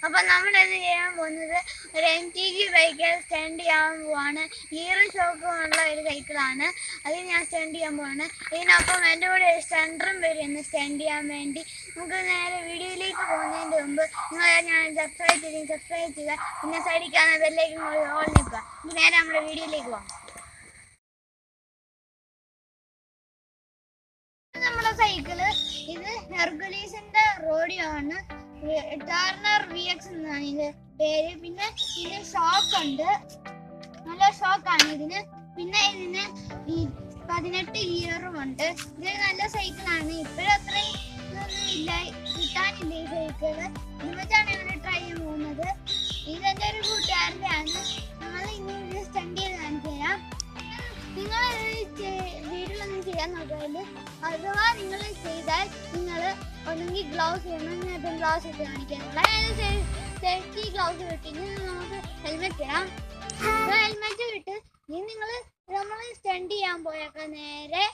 അപ്പൊ നമ്മൾ എന്ത് ചെയ്യാൻ പോകുന്നത് ഒരു M T G bike stand ചെയ്യാൻ പോവാണ് ഗിയറും ഷോക്കും ഉള്ള ഒരു സൈക്കിളാണ് അത് ഞാൻ സ്റ്റാൻഡ് ചെയ്യാൻ പോവാണ് ഇതിനൊപ്പം എൻ്റെ കൂടെ ഒരു സ്റ്റണ്ടറും വരും ഇന്ന് സ്റ്റാൻഡ് ചെയ്യാൻ വേണ്ടി നമുക്ക് നേരെ വീഡിയോയിലേക്ക് പോകുന്നതിൻ്റെ മുമ്പ് നിങ്ങൾ ഞാൻ സബ്സ്ക്രൈബ് ചെയ്യും സബ്സ്ക്രൈബ് ചെയ്യുക പിന്നെ സൈഡിൽ കാണുന്ന ബെല്ലേക്ക് ഓൾ നിൽക്കുക നമുക്ക് നേരെ നമ്മുടെ വീഡിയോയിലേക്ക് പോകാം ഇത് നമ്മുടെ സൈക്കിള് ഇത് ഹെർഗുലീസിന്റെ റോഡിയോ ആണ് ടേർണർ വി എക്സ് എന്നാണ് ഇത് പേര് പിന്നെ ഇതിന് ഷോക്ക് ഉണ്ട് നല്ല ഷോക്കാണ് ഇതിന് പിന്നെ ഇതിന് ഈ പതിനെട്ട് ഗിയറും ഉണ്ട് ഇത് നല്ല സൈക്കിളാണ് ഇപ്പോഴും അത്രയും ഇതൊന്നും ഇല്ല കിട്ടാനില്ല ഈ സൈക്കിള് ഇത് വെച്ചാണ് ഞങ്ങൾ ട്രൈ ചെയ്യാൻ പോകുന്നത് ഇതെന്റെ ഒരു കൂട്ടുകാരൻ്റെ ആണ് ഞങ്ങൾ ഇനി ഇത് സ്റ്റണ്ട് ചെയ്ത് കാണിച്ചു തരാം നിങ്ങൾ വീട്ടിലൊന്നും ചെയ്യാൻ നോക്കിയാൽ അഥവാ നിങ്ങൾ ചെയ്താൽ നിങ്ങൾ ഒന്നെങ്കിൽ ഗ്ലൗസ് ചെയ്യണം ഞാൻ ഇപ്പം ഗ്ലൗസ് ഇട്ട് കാണിക്കാനുള്ള സേഫ്റ്റി ഗ്ലൗസ് കിട്ടിന് നമുക്ക് ഹെൽമെറ്റ് ഇടാം ഹെൽമെറ്റ് ഇട്ട് ഇനി നിങ്ങൾ നമ്മൾ സ്റ്റണ്ട് ചെയ്യാൻ പോയൊക്കെ നേരെ